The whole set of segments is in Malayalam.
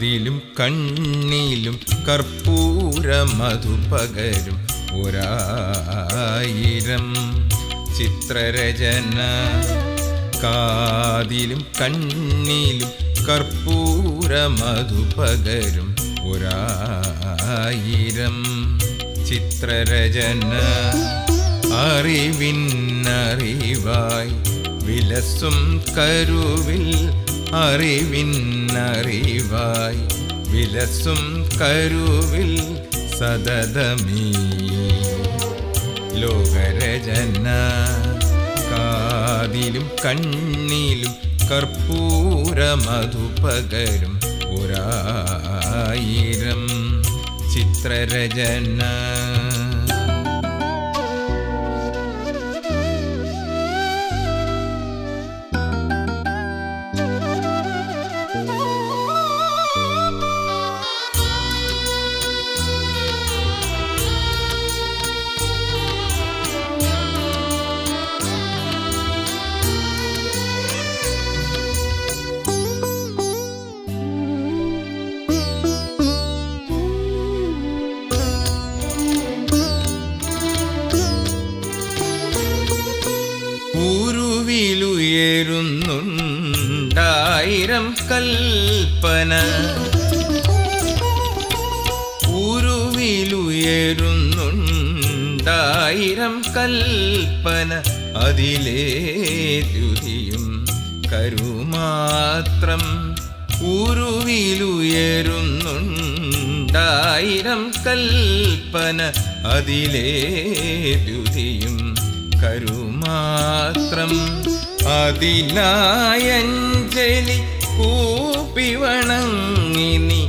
കാതിലും കണ്ണിലും കർപ്പൂര മധുപകരും ഒരായിരം ചിത്രരചന കാതിലും കണ്ണിലും കർപ്പൂര മധുപകരും ഒരായിരം ചിത്രരചന അറിവിന്നറിവായി വിലസും കരുവിൽ അറിവിന്നറിവായി വിലസും കരുവിൽ സതതമീ ലോകരചന കാതിലും കണ്ണിലും കർപ്പൂര മധുപകരും ഒരായിരം ചിത്രരചന ൂരുവിലുയരുന്നുണ്ടായിരം കൽപ്പന ൂരുവിലുയരുന്നുണ്ടായിരം കൽപ്പന അതിലേ ദ്യുതിയും കരുമാത്രം ൂരുവിലുയരുന്നുണ്ടായിരം കൽപ്പന അതിലേ ദ്യുതിയും കരുമാത്രം അതിനായഞ്ജലി കൂപ്പി വണങ്ങിനി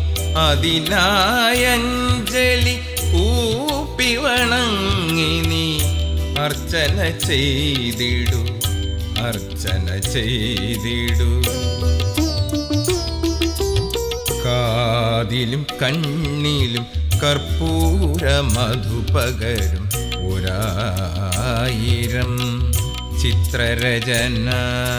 അതിനായഞ്ജലി കൂപ്പി വണങ്ങിനി അർച്ചന ചെയ്തിടു അർച്ചന ചെയ്തിടു കാതിലും കണ്ണിലും കർപ്പൂര മധുപകരും ഒരായിരം ചിത്രരചന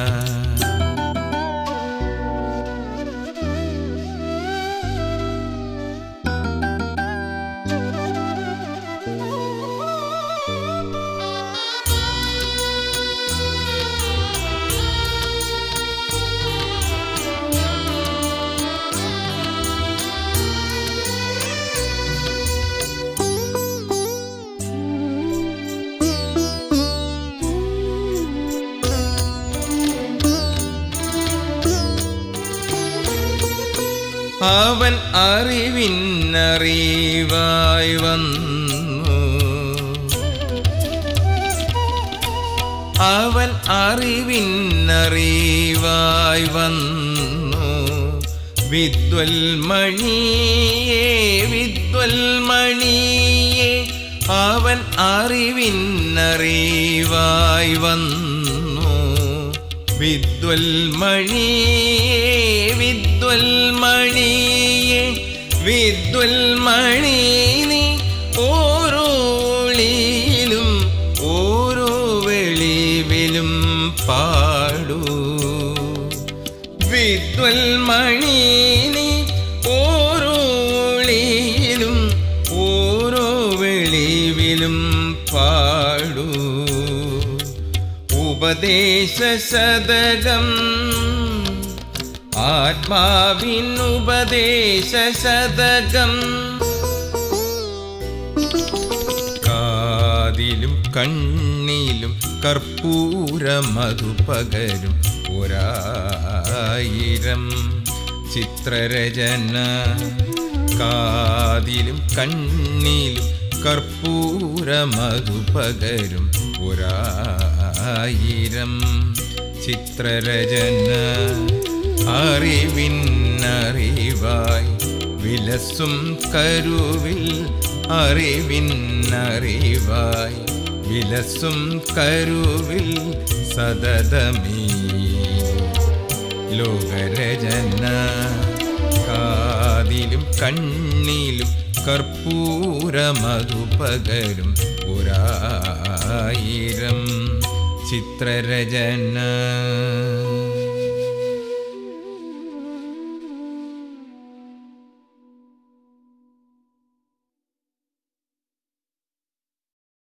അവൻ അറിവിന്നറിവായി വന്നു അവൻ അറിവിന്നറിവായി വന്നു വിദ്വൽമണിയേ വിദ്വൽമണിയേ അവൻ അറിവിന്നറിവായി വന്നു വിദ്വൽമണിയേ വിദ്വൽമണിയേ വിദ്വൽമണി നീ ഓരോ ഒളിയിലും ഓരോ വെളിവിലും പാടൂ വിദ്വൽമണി നീ ഓരോ ഒളിയിലും ഓരോ വെളിവിലും പാടൂ ഉപദേശ ശതകം ആത്മാവിനുപദേശ ശതകം കാതിലും കണ്ണിലും കർപ്പൂര മധുപകരും ഒരായിരം ചിത്രരചന കാതിലും കണ്ണിലും കർപ്പൂര മധുപകരും ഒരായിരം ചിത്രരചന അറിവിന്നറിവായി വിലസും കരുവിൽ അറിവിന്നറിവായി വിലസും കരുവിൽ സതതമീ ലോകരചന കാതിലും കണ്ണിലും കർപ്പൂര മധുപകരും ഒരായിരം ചിത്രരചന